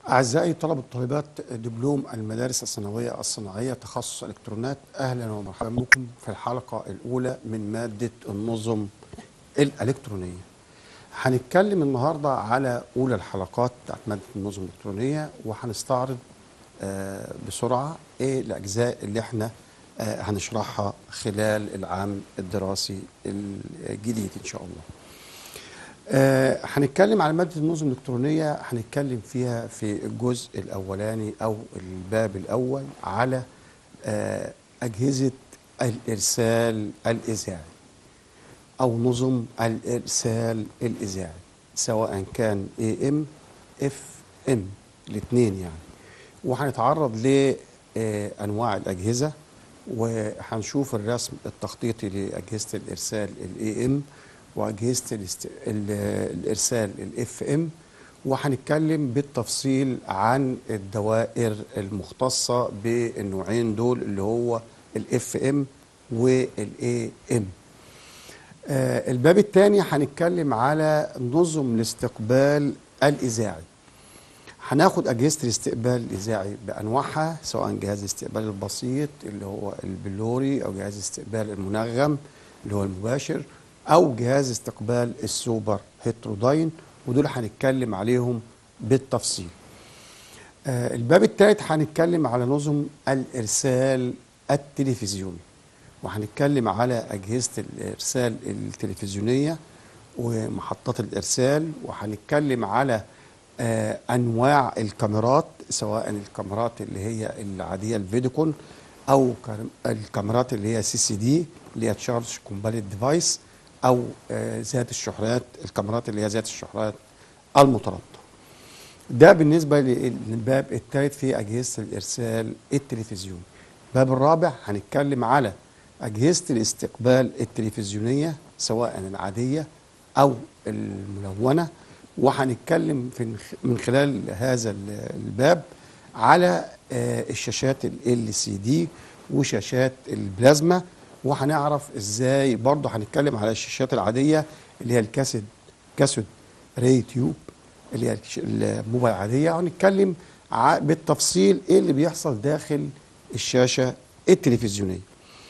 أعزائي طلبة الطالبات دبلوم المدارس الثانوية الصناعية تخصص إلكترونات أهلا ومرحبا بكم في الحلقة الأولى من مادة النظم الإلكترونية هنتكلم النهاردة على أولى الحلقات بتاعت مادة النظم الإلكترونية وهنستعرض آه، بسرعة إيه الأجزاء اللي إحنا آه، هنشرحها خلال العام الدراسي الجديد إن شاء الله آه، هنتكلم على مادة النظم الإلكترونية هنتكلم فيها في الجزء الأولاني أو الباب الأول على آه، أجهزة الإرسال الإذاعي أو نظم الإرسال الإذاعي سواء كان AM FM الاثنين يعني وهنتعرض لأنواع الأجهزة وهنشوف الرسم التخطيطي لأجهزة الإرسال الإي ام واجهزه الاست... ال... الارسال الاف ام وهنتكلم بالتفصيل عن الدوائر المختصه بالنوعين دول اللي هو الاف ام والاي ام آه الباب الثاني هنتكلم على نظم الاستقبال الاذاعي هناخد اجهزه الاستقبال الاذاعي بانواعها سواء جهاز الاستقبال البسيط اللي هو البلوري او جهاز الاستقبال المنغم اللي هو المباشر او جهاز استقبال السوبر هيتروداين ودول هنتكلم عليهم بالتفصيل آه الباب الثالث هنتكلم على نظم الارسال التلفزيوني وهنتكلم على اجهزه الارسال التلفزيونيه ومحطات الارسال وهنتكلم على آه انواع الكاميرات سواء الكاميرات اللي هي العاديه الفيديكون او الكاميرات اللي هي سي سي دي اللي هي تشارج كومباليت ديفايس او آه ذات الشحنات الكاميرات اللي هي ذات الشحنات المترابطه ده بالنسبه للباب الثالث في اجهزه الارسال التلفزيوني الباب الرابع هنتكلم على اجهزه الاستقبال التلفزيونيه سواء العاديه او الملونه وهنتكلم في من خلال هذا الباب على آه الشاشات ال سي دي وشاشات البلازما وهنعرف ازاي برضه هنتكلم على الشاشات العاديه اللي هي الكاسيد كاسيد ري تيوب اللي هي الموبايل العاديه وهنتكلم بالتفصيل ايه اللي بيحصل داخل الشاشه التلفزيونيه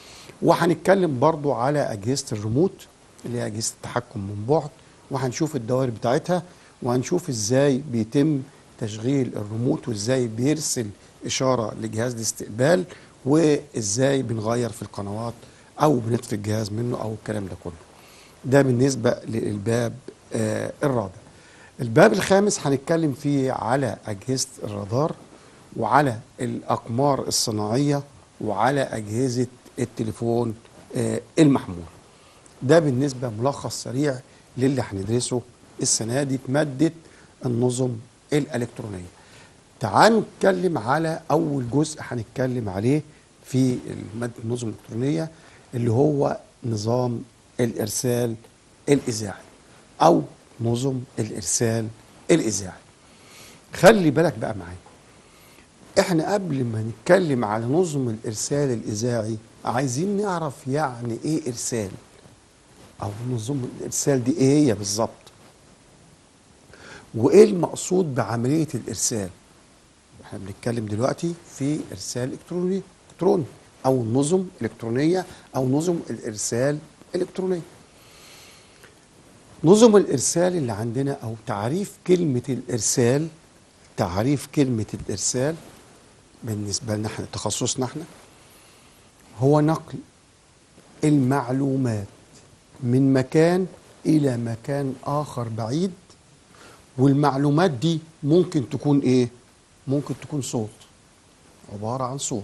وهنتكلم برضه على اجهزه الريموت اللي هي اجهزه التحكم من بعد وهنشوف الدوائر بتاعتها وهنشوف ازاي بيتم تشغيل الريموت وازاي بيرسل اشاره لجهاز الاستقبال وازاي بنغير في القنوات او بنطفي الجهاز منه او الكلام ده كله ده بالنسبه للباب آه الرابع الباب الخامس هنتكلم فيه على اجهزه الرادار وعلى الاقمار الصناعيه وعلى اجهزه التليفون آه المحمول ده بالنسبه ملخص سريع للي هندرسه السنه دي في ماده النظم الالكترونيه تعالوا نتكلم على اول جزء هنتكلم عليه في ماده النظم الالكترونيه اللي هو نظام الارسال الاذاعي او نظم الارسال الاذاعي خلي بالك بقى معايا احنا قبل ما نتكلم على نظم الارسال الاذاعي عايزين نعرف يعني ايه ارسال او نظم الارسال دي ايه هي بالظبط وايه المقصود بعمليه الارسال احنا بنتكلم دلوقتي في ارسال الكتروني الكتروني او نظم الكترونيه او نظم الارسال الالكترونيه نظم الارسال اللي عندنا او تعريف كلمه الارسال تعريف كلمه الارسال بالنسبه لنا احنا تخصصنا احنا هو نقل المعلومات من مكان الى مكان اخر بعيد والمعلومات دي ممكن تكون ايه ممكن تكون صوت عباره عن صوت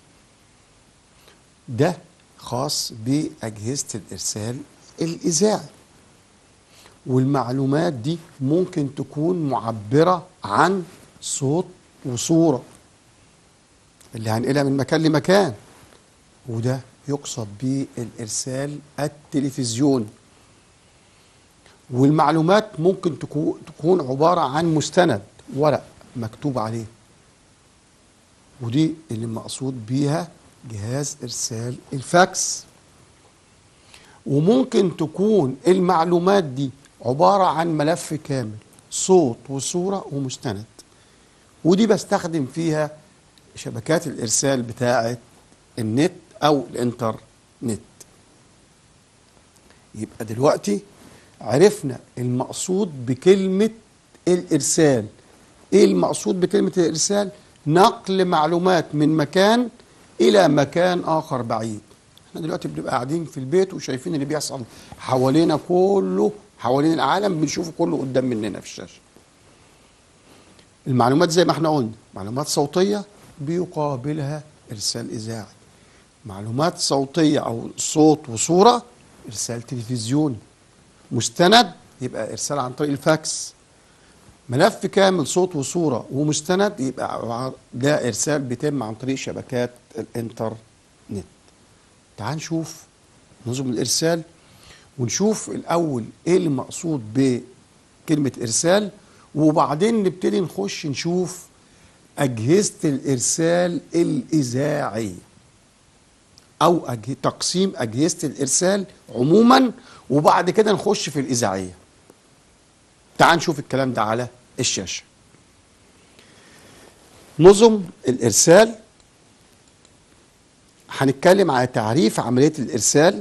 ده خاص بأجهزة الإرسال الإذاعي والمعلومات دي ممكن تكون معبرة عن صوت وصورة اللي هنقلها من مكان لمكان وده يقصد بالإرسال التلفزيوني والمعلومات ممكن تكون عبارة عن مستند ورق مكتوب عليه ودي اللي مقصود بيها جهاز ارسال الفاكس وممكن تكون المعلومات دي عباره عن ملف كامل صوت وصوره ومستند ودي بستخدم فيها شبكات الارسال بتاعه النت او الانترنت يبقى دلوقتي عرفنا المقصود بكلمه الارسال ايه المقصود بكلمه الارسال نقل معلومات من مكان الى مكان اخر بعيد احنا دلوقتي بنبقى قاعدين في البيت وشايفين اللي بيحصل حوالينا كله حوالين العالم بنشوفه كله قدام مننا في الشاشه المعلومات زي ما احنا قلنا معلومات صوتيه بيقابلها ارسال اذاعي معلومات صوتيه او صوت وصوره ارسال تلفزيوني مستند يبقى ارسال عن طريق الفاكس ملف كامل صوت وصوره ومستند يبقى ده ارسال بيتم عن طريق شبكات الانترنت تعال نشوف نظم الارسال ونشوف الاول ايه اللي مقصود بكلمه ارسال وبعدين نبتدي نخش نشوف اجهزه الارسال الاذاعي او أجه... تقسيم اجهزه الارسال عموما وبعد كده نخش في الاذاعيه تعال نشوف الكلام ده على الشاشه نظم الارسال هنتكلم على تعريف عمليه الارسال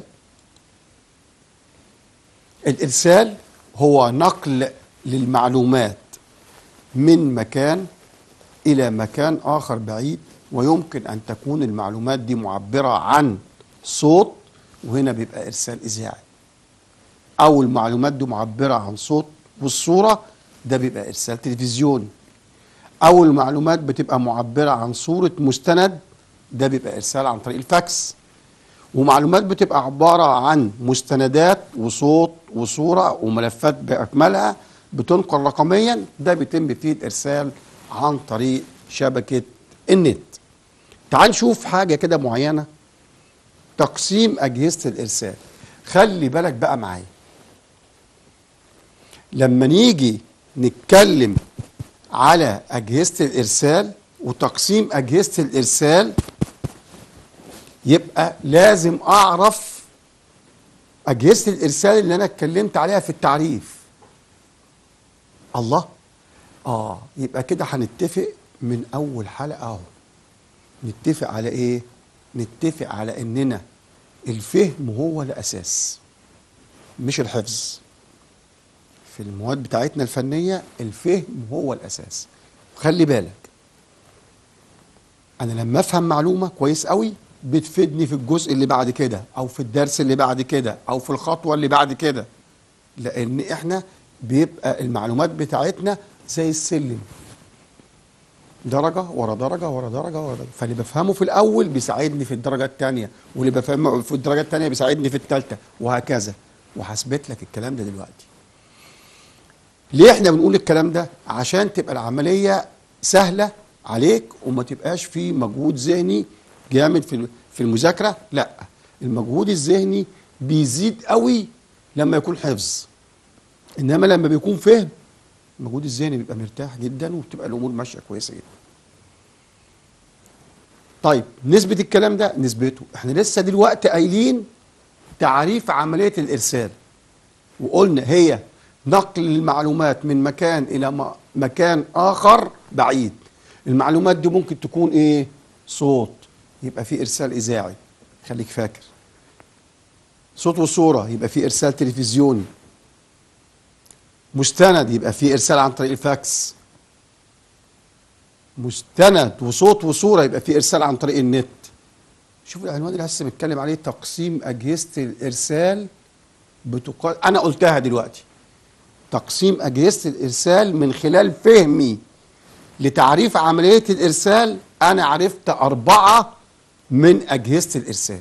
الارسال هو نقل للمعلومات من مكان الى مكان اخر بعيد ويمكن ان تكون المعلومات دي معبره عن صوت وهنا بيبقى ارسال اذاعي او المعلومات دي معبره عن صوت والصوره ده بيبقى ارسال تلفزيوني او المعلومات بتبقى معبره عن صوره مستند ده بيبقى ارسال عن طريق الفاكس ومعلومات بتبقى عباره عن مستندات وصوت وصوره وملفات باكملها بتنقل رقميا ده بيتم فيه الارسال عن طريق شبكه النت تعال نشوف حاجه كده معينه تقسيم اجهزه الارسال خلي بالك بقى معايا لما نيجي نتكلم على اجهزه الارسال وتقسيم اجهزه الارسال يبقى لازم اعرف اجهزه الارسال اللي انا اتكلمت عليها في التعريف الله اه يبقى كده هنتفق من اول حلقه اهو نتفق على ايه نتفق على اننا الفهم هو الاساس مش الحفظ في المواد بتاعتنا الفنيه الفهم هو الاساس خلي بالك انا لما افهم معلومه كويس قوي بتفيدني في الجزء اللي بعد كده او في الدرس اللي بعد كده او في الخطوه اللي بعد كده لان احنا بيبقى المعلومات بتاعتنا زي السلم درجة ورا درجة ورا درجة ورا درجة فاللي بفهمه في الأول بيساعدني في الدرجة الثانية واللي بفهمه في الدرجة الثانية بيساعدني في الثالثة وهكذا وهثبت لك الكلام ده دلوقتي ليه احنا بنقول الكلام ده عشان تبقى العملية سهلة عليك وما تبقاش في مجهود ذهني جامد في في المذاكرة لا المجهود الذهني بيزيد قوي لما يكون حفظ انما لما بيكون فهم المجهود الذهني بيبقى مرتاح جدا وبتبقى الامور ماشيه كويسه جدا. طيب نسبه الكلام ده نسبته احنا لسه دلوقتي قايلين تعريف عمليه الارسال وقلنا هي نقل المعلومات من مكان الى مكان اخر بعيد المعلومات دي ممكن تكون ايه صوت يبقى في ارسال اذاعي خليك فاكر صوت وصوره يبقى في ارسال تلفزيوني مستند يبقى في ارسال عن طريق الفاكس مستند وصوت وصوره يبقى في ارسال عن طريق النت شوف العنوان اللي لسه بتكلم عليه تقسيم اجهزه الارسال بتقال انا قلتها دلوقتي تقسيم اجهزه الارسال من خلال فهمي لتعريف عمليه الارسال انا عرفت اربعه من اجهزه الارسال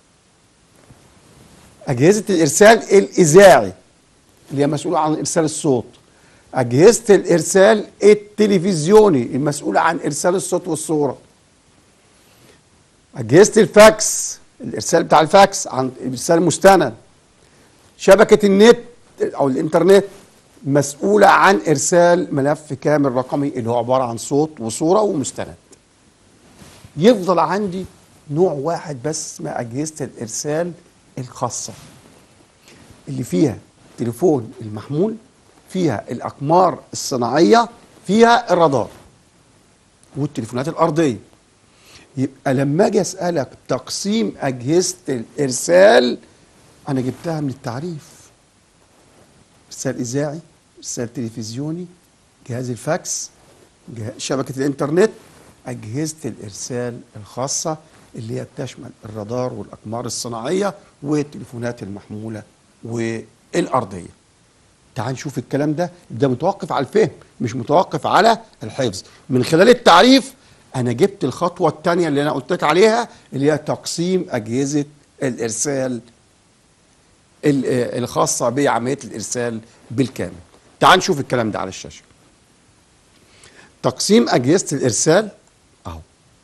اجهزه الارسال الاذاعي اللي هي مسؤولة عن إرسال الصوت أجهزة الإرسال التلفزيوني المسؤولة عن إرسال الصوت والصورة أجهزة الفاكس الإرسال بتاع الفاكس عن إرسال مستند شبكة النت أو الإنترنت مسؤولة عن إرسال ملف كامل رقمي اللي هو عبارة عن صوت وصورة ومستند يفضل عندي نوع واحد بس اسمها أجهزة الإرسال الخاصة اللي فيها التليفون المحمول فيها الأقمار الصناعية فيها الرادار والتليفونات الارضيه يبقى لما اجي اسالك تقسيم اجهزه الارسال انا جبتها من التعريف ارسال اذاعي ارسال تلفزيوني جهاز الفاكس جه- شبكه الانترنت اجهزه الارسال الخاصه اللي هي بتشمل الرادار والاقمار الصناعيه والتليفونات المحموله والارضيه تعال نشوف الكلام ده ده متوقف على الفهم مش متوقف على الحفظ من خلال التعريف انا جبت الخطوه الثانيه اللي انا قلت لك عليها اللي هي تقسيم اجهزه الارسال ال- آه، الخاصه بعمليه الارسال بالكامل تعال نشوف الكلام ده على الشاشه تقسيم اجهزه الارسال اهو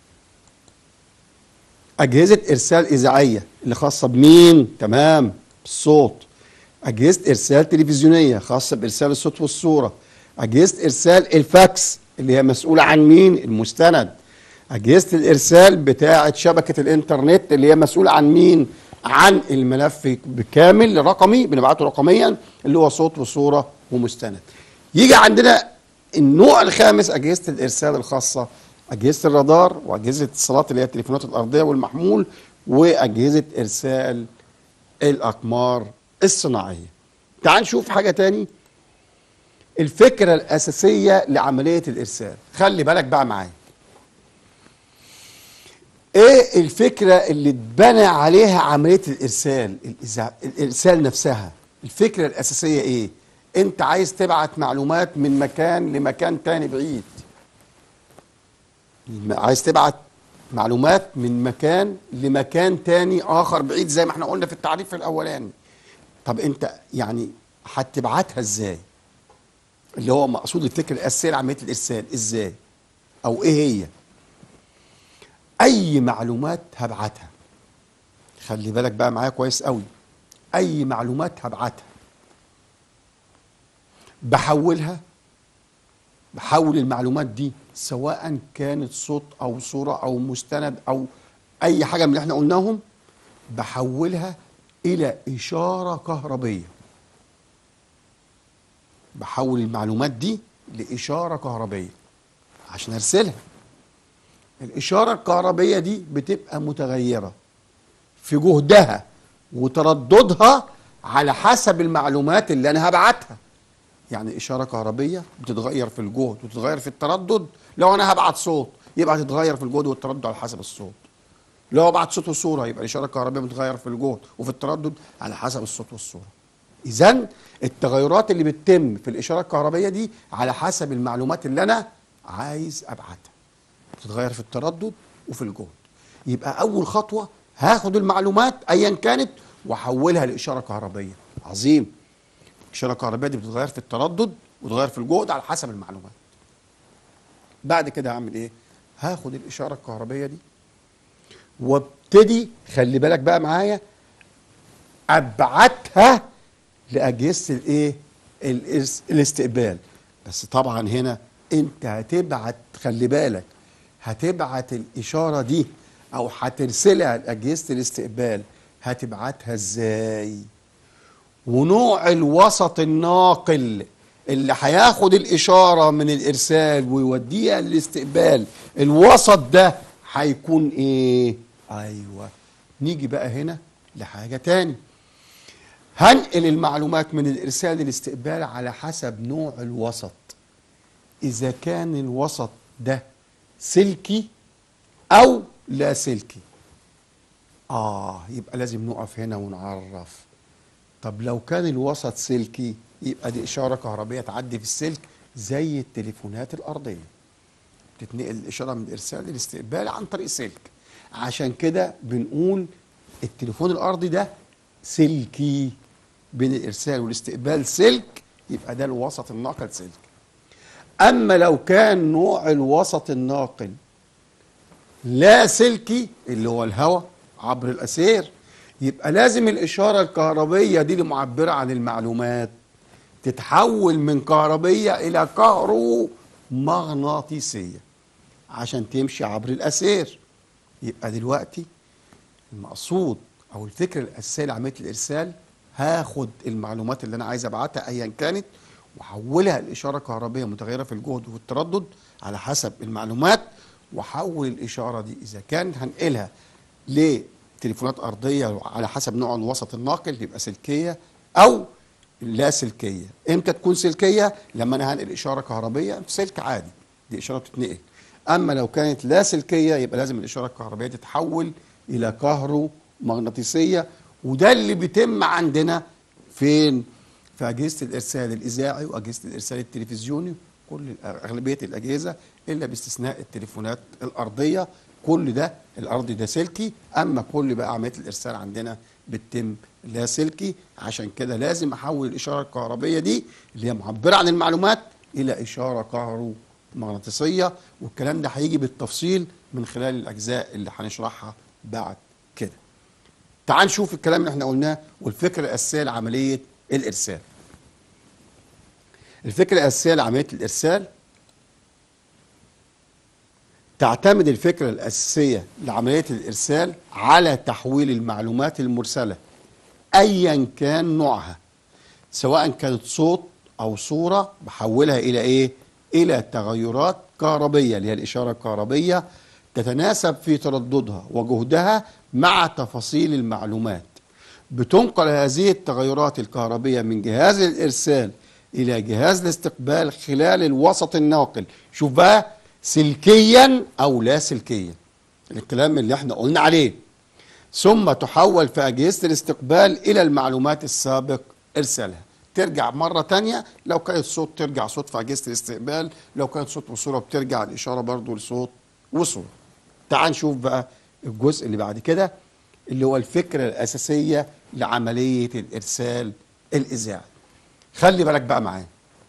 اجهزه ارسال اذاعيه اللي خاصه بمين تمام بالصوت اجهزه ارسال تلفزيونيه خاصه بارسال الصوت والصوره اجهزه ارسال الفاكس اللي هي مسؤوله عن مين المستند اجهزه الارسال بتاعه شبكه الانترنت اللي هي مسؤوله عن مين عن الملف بكامل رقمي بنبعته رقميا اللي هو صوت وصوره ومستند يجي عندنا النوع الخامس اجهزه الارسال الخاصه اجهزه الرادار واجهزه الاتصالات اللي هي التليفونات الارضيه والمحمول واجهزه ارسال الاقمار الصناعيه تعال نشوف حاجه تاني الفكره الاساسيه لعمليه الارسال خلي بالك بقى معايا ايه الفكره اللي اتبنى عليها عمليه الارسال الإذاع- الارسال نفسها الفكره الاساسيه ايه انت عايز تبعت معلومات من مكان لمكان تاني بعيد عايز تبعت معلومات من مكان لمكان تاني اخر بعيد زي ما احنا قلنا في التعريف الاولاني طب انت يعني هتبعتها ازاي اللي هو مقصود الفكره الاساسيه لعمليه الارسال ازاي او ايه هي اي معلومات هبعتها خلي بالك بقى معايا كويس قوي اي معلومات هبعتها بحولها بحول المعلومات دي سواء كانت صوت او صوره او مستند او اي حاجه من اللي احنا قلناهم بحولها الى اشاره كهربيه بحول المعلومات دي لاشاره كهربيه عشان ارسلها الاشاره الكهربيه دي بتبقى متغيره في جهدها وترددها على حسب المعلومات اللي انا هبعتها يعني اشاره كهربيه بتتغير في الجهد وتتغير في التردد لو انا هبعت صوت يبقى هتتغير في الجهد والتردد على حسب الصوت لو ابعت صوت وصوره يبقى الاشاره الكهربائيه بتتغير في الجهد وفي التردد على حسب الصوت والصوره اذا التغيرات اللي بتتم في الاشاره الكهربائيه دي على حسب المعلومات اللي انا عايز ابعتها بتتغير في التردد وفي الجهد يبقى اول خطوه هاخد المعلومات ايا كانت واحولها لاشاره كهربائيه عظيم الاشاره الكهربائيه دي بتتغير في التردد وتتغير في الجهد على حسب المعلومات بعد كده هعمل ايه هاخد الاشاره الكهربائيه دي وابتدي خلي بالك بقى معايا ابعتها لاجهزه الايه الإس- الاستقبال بس طبعا هنا انت هتبعت خلي بالك هتبعت الاشاره دي او هترسلها لاجهزه الاستقبال هتبعتها ازاي ونوع الوسط الناقل اللي هياخد الإشارة من الإرسال ويوديها للاستقبال الوسط ده هيكون إيه؟ أيوة نيجي بقى هنا لحاجة تاني هنقل المعلومات من الإرسال للاستقبال على حسب نوع الوسط إذا كان الوسط ده سلكي أو لا سلكي آه يبقى لازم نقف هنا ونعرف طب لو كان الوسط سلكي يبقى دي إشارة كهربية تعدي في السلك زي التليفونات الأرضية تتنقل الإشارة من الإرسال للاستقبال عن طريق سلك عشان كده بنقول التليفون الأرضي ده سلكي بين الإرسال والاستقبال سلك يبقى ده الوسط الناقل سلك أما لو كان نوع الوسط الناقل لا سلكي اللي هو الهواء عبر الأسير يبقى لازم الإشارة الكهربية دي اللي معبرة عن المعلومات تتحول من كهربية إلى كهرومغناطيسية عشان تمشي عبر الأسير يبقى دلوقتي المقصود أو الفكرة الأساسية لعملية الإرسال هاخد المعلومات اللي أنا عايز أبعتها أيا كانت واحولها لاشاره كهربيه متغيره في الجهد وفي التردد على حسب المعلومات واحول الاشاره دي اذا كان هنقلها لتليفونات ارضيه على حسب نوع الوسط الناقل يبقى سلكيه او لا سلكيه امتى تكون سلكيه لما انا هنقل اشاره كهربيه في سلك عادي دي اشاره بتتنقل اما لو كانت لا سلكيه يبقى لازم الاشاره الكهربائيه تتحول الى كهرومغناطيسيه وده اللي بيتم عندنا فين في اجهزه الارسال الاذاعي واجهزه الارسال التلفزيوني كل اغلبيه الاجهزه الا باستثناء التليفونات الارضيه كل ده الارضي ده سلكي اما كل بقى عمليه الارسال عندنا بتتم لاسلكي عشان كده لازم احول الاشاره الكهربيه دي اللي هي معبره عن المعلومات الى اشاره كهرومغناطيسيه والكلام ده هيجي بالتفصيل من خلال الاجزاء اللي هنشرحها بعد كده. تعال نشوف الكلام اللي احنا قلناه والفكره الاساسيه لعمليه الارسال. الفكره الاساسيه لعمليه الارسال تعتمد الفكرة الأساسية لعملية الإرسال على تحويل المعلومات المرسلة أيا كان نوعها سواء كانت صوت أو صورة بحولها إلى إيه؟ إلى تغيرات كهربية اللي هي الإشارة الكهربية تتناسب في ترددها وجهدها مع تفاصيل المعلومات بتنقل هذه التغيرات الكهربية من جهاز الإرسال إلى جهاز الاستقبال خلال الوسط الناقل شوف بقى سلكيا او لا سلكيا الكلام اللي احنا قلنا عليه ثم تحول في اجهزه الاستقبال الى المعلومات السابق ارسالها ترجع مره تانية لو كانت صوت ترجع صوت في اجهزه الاستقبال لو كانت صوت وصوره بترجع الاشاره برضو لصوت وصوره تعال نشوف بقى الجزء اللي بعد كده اللي هو الفكره الاساسيه لعمليه الارسال الاذاعي خلي بالك بقى معايا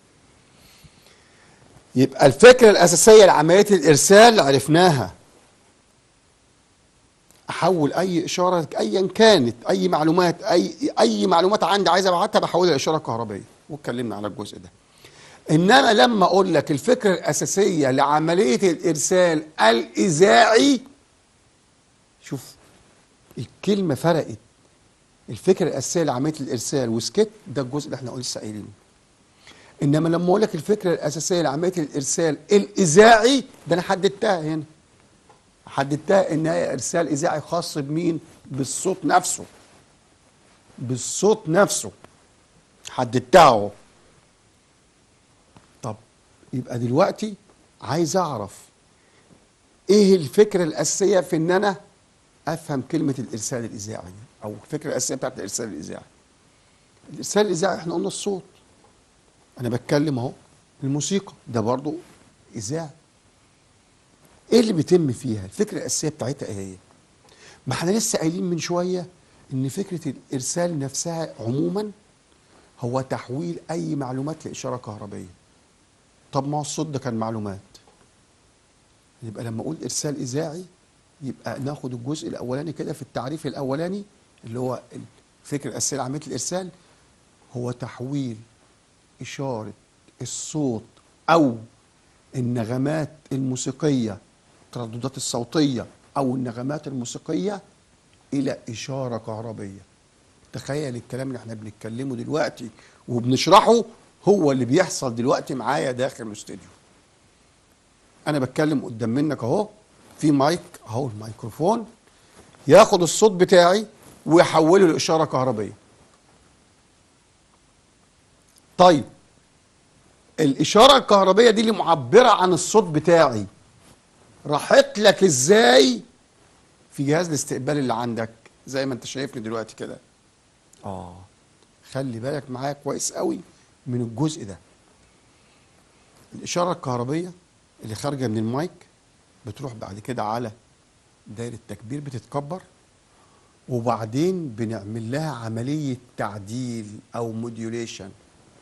يبقى الفكرة الأساسية لعملية الإرسال عرفناها أحول أي إشارة أيا كانت أي معلومات أي أي معلومات عندي عايز أبعتها بحولها لإشارة كهربية واتكلمنا على الجزء ده إنما لما أقول لك الفكرة الأساسية لعملية الإرسال الإذاعي شوف الكلمة فرقت الفكرة الأساسية لعملية الإرسال وسكت ده الجزء اللي احنا لسه قايلينه انما لما اقول لك الفكره الاساسيه لعمليه الارسال الاذاعي ده انا حددتها هنا حددتها ان هي ارسال اذاعي خاص بمين بالصوت نفسه بالصوت نفسه حددتها اهو طب يبقى دلوقتي عايز اعرف ايه الفكره الاساسيه في ان انا افهم كلمه الارسال الاذاعي او الفكره الاساسيه بتاعت الارسال الاذاعي الارسال الاذاعي احنا قلنا الصوت انا بتكلم اهو الموسيقى ده برضو اذاعه ايه اللي بيتم فيها الفكره الاساسيه بتاعتها ايه هي ما احنا لسه قايلين من شويه ان فكره الارسال نفسها عموما هو تحويل اي معلومات لاشاره كهربيه طب ما هو الصوت ده كان معلومات يبقى لما اقول ارسال اذاعي يبقى ناخد الجزء الاولاني كده في التعريف الاولاني اللي هو الفكره الاساسيه لعمليه الارسال هو تحويل إشارة الصوت أو النغمات الموسيقية الترددات الصوتية أو النغمات الموسيقية إلى إشارة كهربية تخيل الكلام اللي احنا بنتكلمه دلوقتي وبنشرحه هو اللي بيحصل دلوقتي معايا داخل الاستوديو انا بتكلم قدام منك اهو في مايك اهو الميكروفون ياخد الصوت بتاعي ويحوله لاشاره كهربيه طيب الإشارة الكهربية دي اللي معبرة عن الصوت بتاعي راحت لك ازاي في جهاز الاستقبال اللي عندك زي ما انت شايفني دلوقتي كده اه خلي بالك معايا كويس قوي من الجزء ده الإشارة الكهربية اللي خارجة من المايك بتروح بعد كده على دايرة تكبير بتتكبر وبعدين بنعمل لها عملية تعديل أو موديوليشن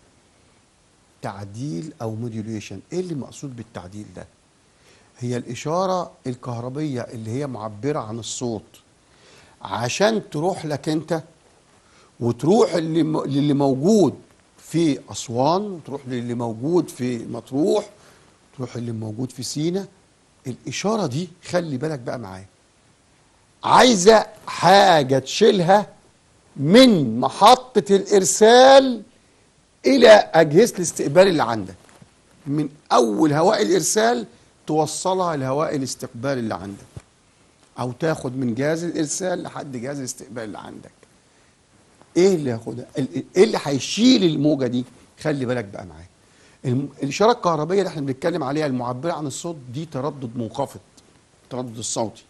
تعديل او موديوليشن ايه اللي مقصود بالتعديل ده هي الاشاره الكهربيه اللي هي معبره عن الصوت عشان تروح لك انت وتروح اللي للي موجود في اسوان وتروح للي موجود في مطروح تروح اللي موجود في سينا الاشاره دي خلي بالك بقى معايا عايزه حاجه تشيلها من محطه الارسال الى اجهزه الاستقبال اللي عندك من اول هواء الارسال توصلها لهواء الاستقبال اللي عندك او تاخد من جهاز الارسال لحد جهاز الاستقبال اللي عندك ايه اللي هياخدها ال- ايه اللي هيشيل الموجه دي خلي بالك بقى معايا الم- الاشاره الكهربائيه اللي احنا بنتكلم عليها المعبره عن الصوت دي تردد منخفض التردد الصوتي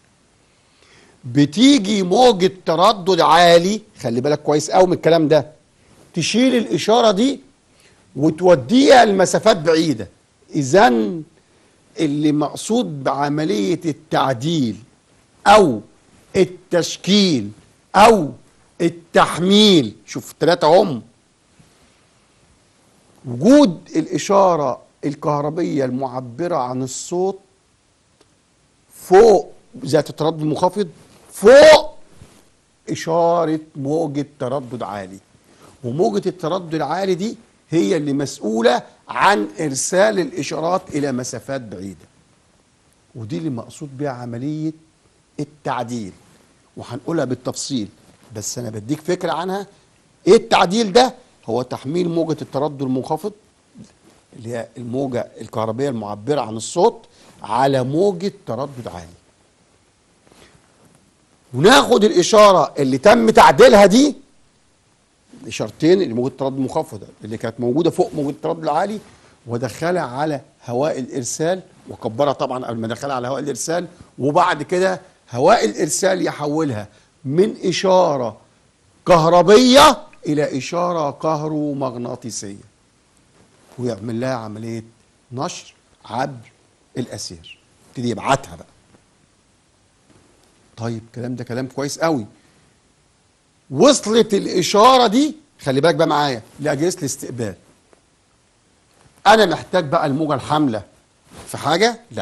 بتيجي موجة تردد عالي خلي بالك كويس قوي من الكلام ده تشيل الإشارة دي وتوديها لمسافات بعيدة إذا اللي مقصود بعملية التعديل أو التشكيل أو التحميل شوف الثلاثة هم وجود الإشارة الكهربية المعبرة عن الصوت فوق ذات التردد المنخفض فوق إشارة موجة تردد عالي وموجة التردد العالي دي هي اللي مسؤولة عن إرسال الإشارات إلى مسافات بعيدة ودي اللي مقصود بها عملية التعديل وهنقولها بالتفصيل بس أنا بديك فكرة عنها إيه التعديل ده؟ هو تحميل موجة التردد المنخفض اللي هي الموجة الكهربية المعبرة عن الصوت على موجة تردد عالي وناخد الإشارة اللي تم تعديلها دي الإشارتين اللي موجة التردد المنخفضة اللي كانت موجودة فوق موجة التردد العالي ودخلها على هواء الإرسال وكبرها طبعا قبل ما دخلها على هواء الإرسال وبعد كده هواء الإرسال يحولها من إشارة كهربية إلى إشارة كهرومغناطيسية ويعمل لها عملية نشر عبر الأسير يبتدي يبعتها بقى طيب الكلام ده كلام كويس قوي وصلت الإشارة دي خلي بالك بقى معايا لأجهزة الاستقبال أنا محتاج بقى الموجة الحاملة في حاجة؟ لا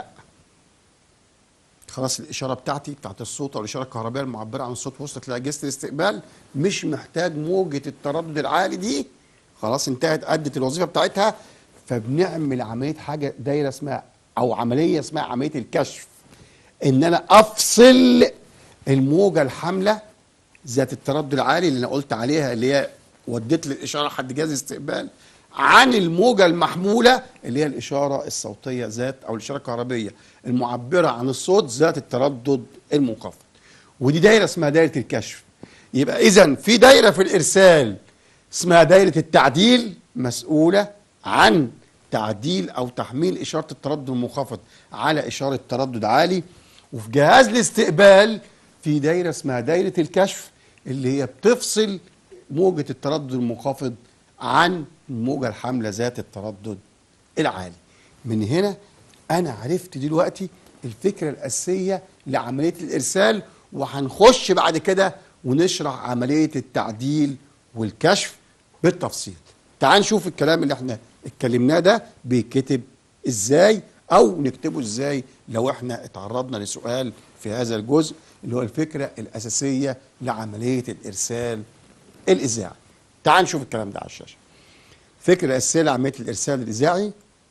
خلاص الإشارة بتاعتي بتاعت الصوت أو الإشارة الكهربائية المعبرة عن الصوت وصلت لأجهزة الاستقبال مش محتاج موجة التردد العالي دي خلاص انتهت أدت الوظيفة بتاعتها فبنعمل عملية حاجة دايرة اسمها أو عملية اسمها عملية الكشف إن أنا أفصل الموجة الحاملة ذات التردد العالي اللي أنا قلت عليها اللي هي ودت لي الإشارة لحد جهاز الاستقبال عن الموجة المحمولة اللي هي الإشارة الصوتية ذات أو الإشارة الكهربية المعبرة عن الصوت ذات التردد المنخفض ودي دايرة اسمها دايرة الكشف يبقى إذا في دايرة في الإرسال اسمها دايرة التعديل مسؤولة عن تعديل أو تحميل إشارة التردد المنخفض على إشارة تردد عالي وفي جهاز الاستقبال في دايرة اسمها دايرة الكشف اللي هي بتفصل موجة التردد المنخفض عن الموجة الحاملة ذات التردد العالي من هنا أنا عرفت دلوقتي الفكرة الأساسية لعملية الإرسال وهنخش بعد كده ونشرح عملية التعديل والكشف بالتفصيل تعال نشوف الكلام اللي احنا اتكلمناه ده بيتكتب ازاي او نكتبه ازاي لو احنا اتعرضنا لسؤال في هذا الجزء اللي هو الفكرة الأساسية لعملية الإرسال الإذاعي تعال نشوف الكلام ده على الشاشة الفكرة الأساسية لعملية الإرسال الإذاعي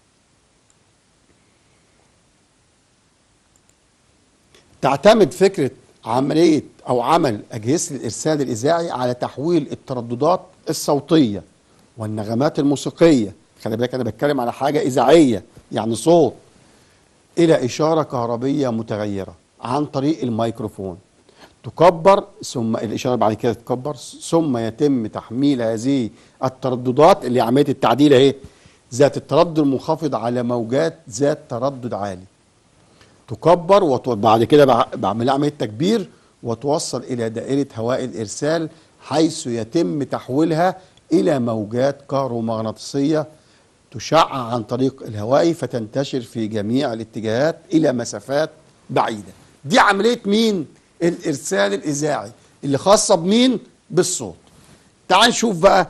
تعتمد فكرة عملية أو عمل أجهزة الإرسال الإذاعي على تحويل الترددات الصوتية والنغمات الموسيقية خلي بالك أنا بتكلم على حاجة إذاعية يعني صوت إلى إشارة كهربية متغيرة عن طريق الميكروفون تكبر ثم الإشارة بعد كده تكبر ثم يتم تحميل هذه الترددات اللي عملية التعديل أهي ذات التردد المنخفض على موجات ذات تردد عالي تكبر وبعد كده بع- بعمل عمليه تكبير وتوصل الى دائره هواء الارسال حيث يتم تحويلها الى موجات كهرومغناطيسيه تشع عن طريق الهواء فتنتشر في جميع الاتجاهات الى مسافات بعيده. دي عمليه مين؟ الارسال الاذاعي اللي خاصه بمين؟ بالصوت. تعال نشوف بقى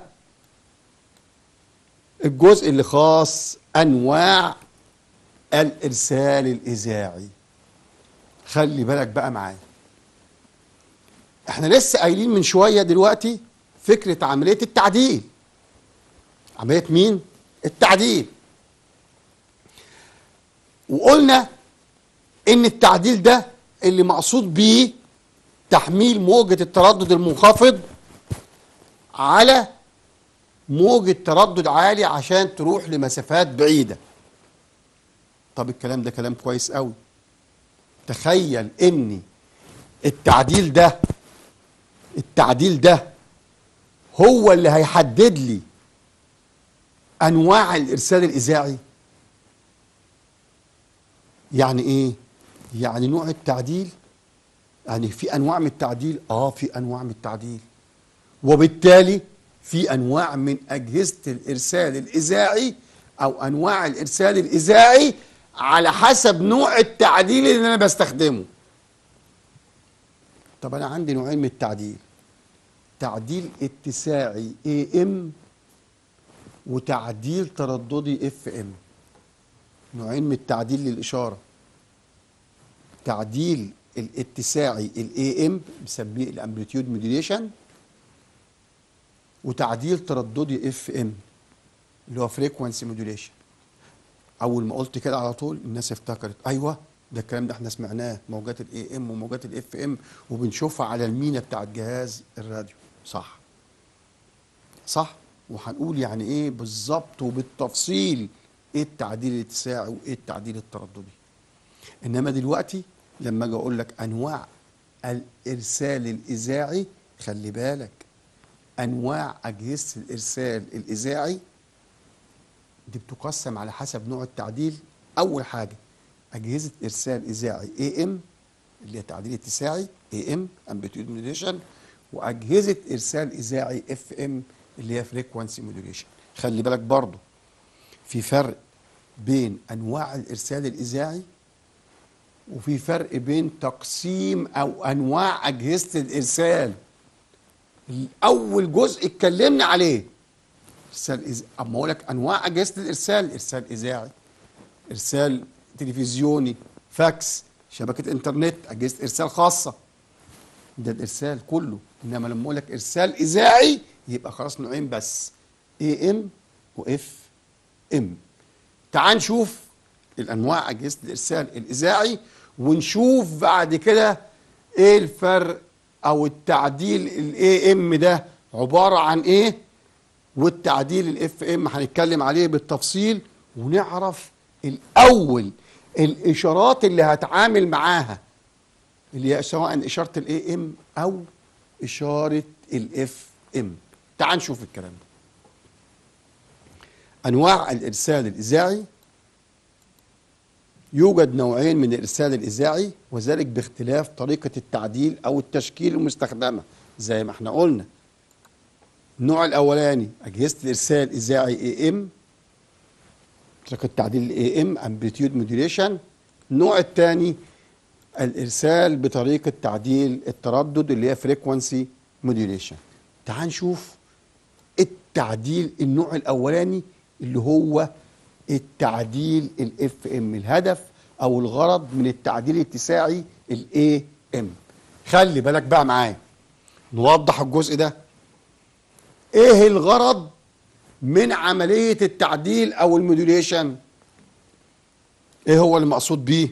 الجزء اللي خاص انواع الارسال الاذاعي خلي بالك بقى معايا احنا لسه قايلين من شويه دلوقتي فكره عمليه التعديل عمليه مين التعديل وقلنا ان التعديل ده اللي مقصود بيه تحميل موجة التردد المنخفض على موجة تردد عالي عشان تروح لمسافات بعيدة طب الكلام ده كلام كويس قوي تخيل ان التعديل ده التعديل ده هو اللي هيحدد لي انواع الارسال الاذاعي يعني ايه يعني نوع التعديل يعني في انواع من التعديل اه في انواع من التعديل وبالتالي في انواع من اجهزه الارسال الاذاعي او انواع الارسال الاذاعي على حسب نوع التعديل اللي انا بستخدمه طب انا عندي نوعين من التعديل تعديل اتساعي اي ام وتعديل ترددي اف ام نوعين من التعديل للاشاره تعديل الاتساعي الاي ام بنسميه الامبليتيود موديليشن وتعديل ترددي اف ام اللي هو فريكوانسي موديليشن اول ما قلت كده على طول الناس افتكرت ايوه ده الكلام ده احنا سمعناه موجات الاي ام وموجات الاف ام وبنشوفها على المينا بتاعت جهاز الراديو صح صح وهنقول يعني ايه بالظبط وبالتفصيل ايه التعديل الاتساعي وايه التعديل الترددي انما دلوقتي لما اجي اقول لك انواع الارسال الاذاعي خلي بالك انواع اجهزه الارسال الاذاعي دي بتقسم على حسب نوع التعديل اول حاجه اجهزه ارسال اذاعي اي ام اللي هي تعديل اتساعي اي ام امبليتيود موديليشن واجهزه ارسال اذاعي اف ام اللي هي فريكوانسي موديليشن خلي بالك برضو في فرق بين انواع الارسال الاذاعي وفي فرق بين تقسيم او انواع اجهزه الارسال اول جزء اتكلمنا عليه ارسال إز... اما اقول لك انواع اجهزه الارسال ارسال اذاعي ارسال تلفزيوني فاكس شبكه انترنت اجهزه ارسال خاصه ده الارسال كله انما لما اقول لك ارسال اذاعي يبقى خلاص نوعين بس اي ام واف ام تعال نشوف الانواع اجهزه الارسال الاذاعي ونشوف بعد كده ايه الفرق او التعديل الاي ام ده عباره عن ايه والتعديل الاف ام هنتكلم عليه بالتفصيل ونعرف الاول الاشارات اللي هتعامل معاها اللي هي سواء اشاره الاي ام او اشاره الاف ام تعال نشوف الكلام ده انواع الارسال الاذاعي يوجد نوعين من الارسال الاذاعي وذلك باختلاف طريقه التعديل او التشكيل المستخدمه زي ما احنا قلنا النوع الاولاني اجهزه الارسال الاذاعي اي ام طريقه التعديل الاي ام امبليتيود موديليشن النوع الثاني الارسال بطريقه تعديل التردد اللي هي فريكوانسي موديليشن تعال نشوف التعديل النوع الاولاني اللي هو التعديل الاف ام الهدف او الغرض من التعديل الاتساعي الاي ام خلي بالك بقى معايا نوضح الجزء ده ايه الغرض من عمليه التعديل او الموديوليشن ايه هو اللي مقصود بيه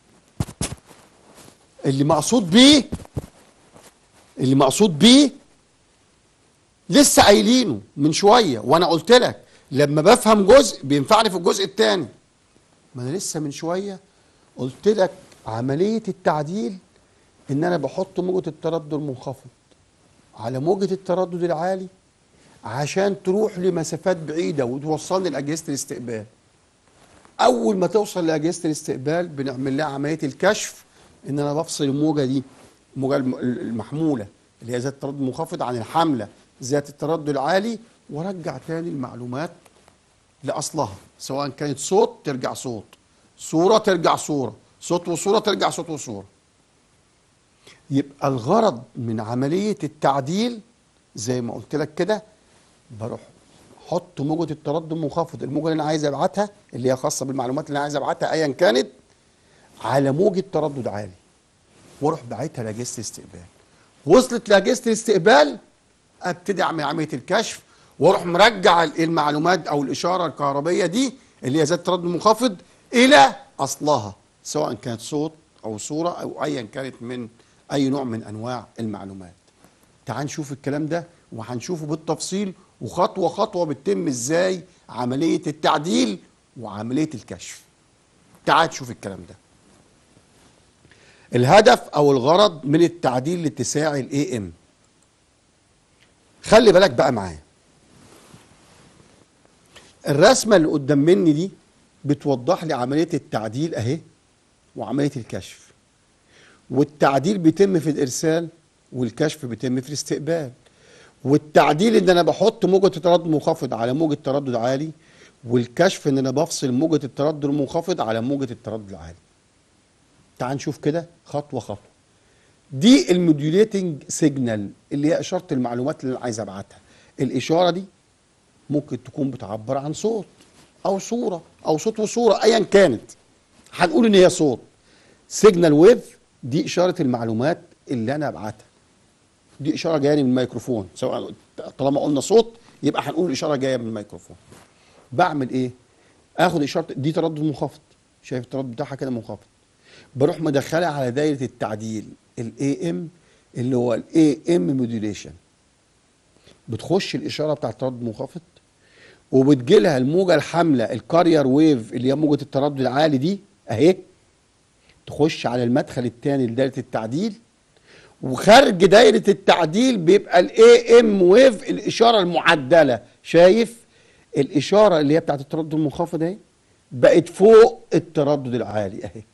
اللي مقصود بيه اللي مقصود بيه لسه قايلينه من شويه وانا قلت لك لما بفهم جزء بينفعني في الجزء الثاني ما انا لسه من شويه قلت لك عمليه التعديل ان انا بحط موجه التردد المنخفض على موجه التردد العالي عشان تروح لمسافات بعيده وتوصلني لاجهزه الاستقبال اول ما توصل لاجهزه الاستقبال بنعمل لها عمليه الكشف ان انا بفصل الموجه دي الموجه الم- المحموله اللي هي ذات التردد المنخفض عن الحامله ذات التردد العالي وارجع تاني المعلومات لاصلها سواء كانت صوت ترجع صوت صوره ترجع صوره صوت وصوره ترجع صوت وصوره يبقى الغرض من عمليه التعديل زي ما قلت لك كده بروح احط موجه التردد المنخفض الموجه اللي انا عايز ابعتها اللي هي خاصه بالمعلومات اللي انا عايز ابعتها ايا كانت على موجه تردد عالي واروح باعتها لاجهزه الاستقبال وصلت لاجهزه الاستقبال ابتدي اعمل عمليه الكشف واروح مرجع المعلومات او الاشاره الكهربيه دي اللي هي ذات التردد المنخفض الى اصلها سواء كانت صوت او صوره او ايا كانت من اي نوع من انواع المعلومات تعال نشوف الكلام ده وهنشوفه بالتفصيل وخطوه خطوه بتتم ازاي عمليه التعديل وعمليه الكشف تعال تشوف الكلام ده الهدف او الغرض من التعديل لاتساع الاي ام خلي بالك بقى معايا الرسمه اللي قدام مني دي بتوضح لي عمليه التعديل اهي وعمليه الكشف والتعديل بيتم في الارسال والكشف بيتم في الاستقبال والتعديل ان انا بحط موجه تردد منخفض على موجه تردد عالي والكشف ان انا بفصل موجه التردد المنخفض على موجه التردد العالي تعال نشوف كده خطوه خطوه دي الموديوليتنج سيجنال اللي هي اشاره المعلومات اللي انا عايز ابعتها الاشاره دي ممكن تكون بتعبر عن صوت او صوره او صوت وصوره ايا كانت هنقول ان هي صوت سيجنال ويف دي اشاره المعلومات اللي انا ابعتها دي اشاره جايه من الميكروفون سواء طالما قلنا صوت يبقى هنقول الاشاره جايه من الميكروفون بعمل ايه اخد اشاره دي تردد منخفض شايف التردد بتاعها كده منخفض بروح مدخلها على دايره التعديل الاي ام اللي هو الاي ام موديوليشن بتخش الاشاره بتاع التردد المنخفض وبتجي لها الموجه الحامله الكارير ويف اللي هي موجه التردد العالي دي اهي تخش على المدخل الثاني لدايره التعديل وخارج دايره التعديل بيبقى الاي ام ويف الاشاره المعدله شايف الاشاره اللي هي بتاعت التردد المنخفض اهي بقت فوق التردد العالي اهي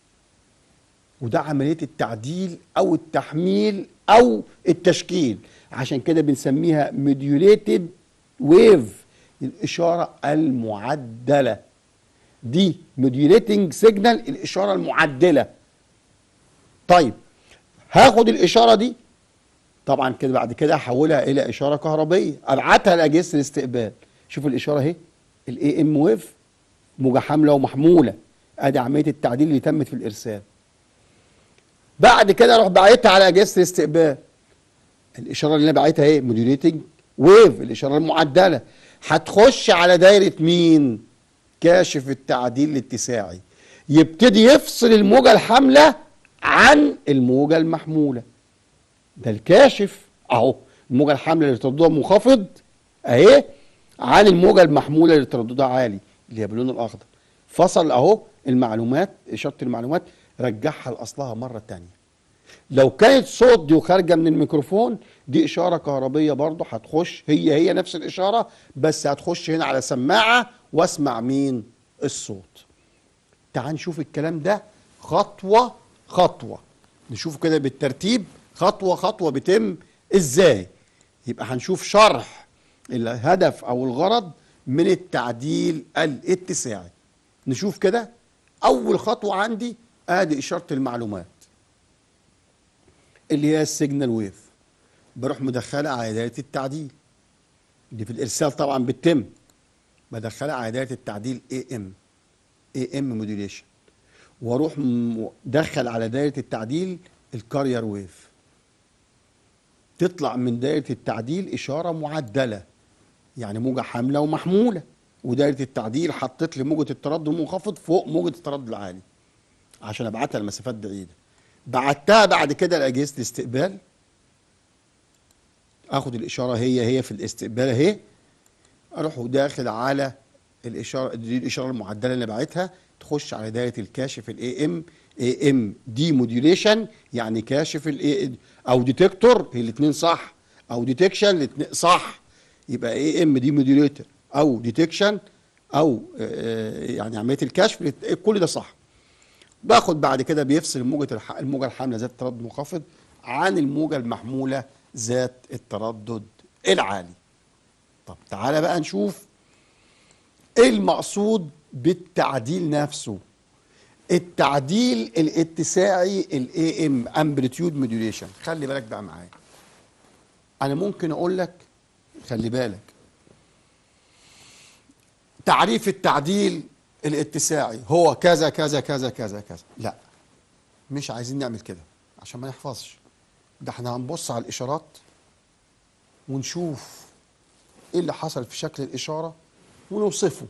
وده عمليه التعديل او التحميل او التشكيل عشان كده بنسميها موديوليتد ويف الاشاره المعدله دي موديوليتنج سيجنال الاشاره المعدله طيب هاخد الاشاره دي طبعا كده بعد كده احولها الى اشاره كهربيه ابعتها لاجهزه الاستقبال شوف الاشاره اهي الاي ام ويف موجه حامله ومحموله ادي عمليه التعديل اللي تمت في الارسال بعد كده اروح باعتها على اجهزه الاستقبال الاشاره اللي انا باعتها ايه موديوليتنج ويف الاشاره المعدله هتخش على دايره مين كاشف التعديل الاتساعي يبتدي يفصل الموجه الحامله عن الموجه المحموله ده الكاشف اهو الموجه الحامله اللي ترددها منخفض اهي عن الموجه المحموله اللي ترددها عالي اللي هي باللون الاخضر فصل اهو المعلومات اشاره المعلومات رجعها لاصلها مره تانية لو كانت صوت دي وخارجه من الميكروفون دي اشاره كهربيه برضه هتخش هي هي نفس الاشاره بس هتخش هنا على سماعه واسمع مين الصوت تعال نشوف الكلام ده خطوه خطوه نشوف كده بالترتيب خطوه خطوه بيتم ازاي يبقى هنشوف شرح الهدف او الغرض من التعديل الاتساعي نشوف كده اول خطوه عندي ادي اشاره المعلومات اللي هي السيجنال ويف بروح مدخلها على دايره التعديل دي في الارسال طبعا بتتم بدخلها على دايره التعديل اي ام اي ام موديوليشن واروح مدخل على دايره التعديل الكارير ويف تطلع من دايره التعديل اشاره معدله يعني موجه حامله ومحموله ودايره التعديل حطيت لي موجه التردد المنخفض فوق موجه التردد العالي عشان ابعتها لمسافات بعيده بعتها بعد كده لاجهزه الاستقبال اخد الاشاره هي هي في الاستقبال اهي اروح داخل على الاشاره دي الاشاره المعدله اللي بعتها تخش على دايره الكاشف الاي ام اي ام دي موديوليشن يعني كاشف الاي او ديتكتور هي الاثنين صح او ديتكشن الاثنين صح يبقى اي ام دي موديوليتر او ديتكشن او يعني عمليه الكشف كل ده صح باخد بعد كده بيفصل موجة الموجة الحاملة ذات التردد المنخفض عن الموجة المحمولة ذات التردد العالي طب تعالى بقى نشوف ايه المقصود بالتعديل نفسه التعديل الاتساعي الاي ام امبليتيود موديوليشن خلي بالك بقى معايا انا ممكن اقول لك خلي بالك تعريف التعديل الاتساعي هو كذا كذا كذا كذا كذا لا مش عايزين نعمل كده عشان ما نحفظش ده احنا هنبص على الاشارات ونشوف ايه اللي حصل في شكل الاشاره ونوصفه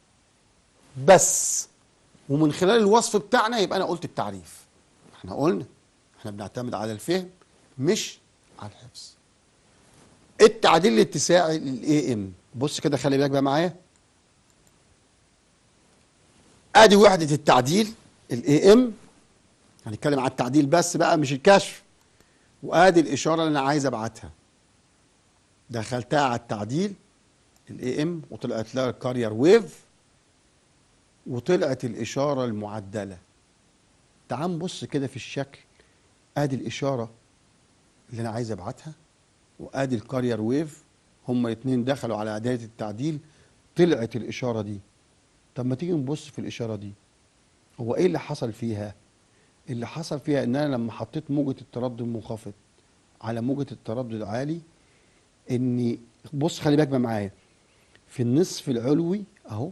بس ومن خلال الوصف بتاعنا يبقى انا قلت التعريف احنا قلنا احنا بنعتمد على الفهم مش على الحفظ التعديل الاتساعي للاي ام بص كده خلي بالك بقى معايا ادي وحده التعديل الاي ام هنتكلم على التعديل بس بقى مش الكشف وادي الاشاره اللي انا عايز ابعتها دخلتها على التعديل الاي ام وطلعت لها الكارير ويف وطلعت الاشاره المعدله تعال نبص كده في الشكل ادي الاشاره اللي انا عايز ابعتها وادي الكارير ويف هما الاثنين دخلوا على اعداديه التعديل طلعت الاشاره دي طب ما تيجي نبص في الاشاره دي هو ايه اللي حصل فيها اللي حصل فيها ان انا لما حطيت موجه التردد المنخفض على موجه التردد العالي اني بص خلي بالك بقى معايا في النصف العلوي اهو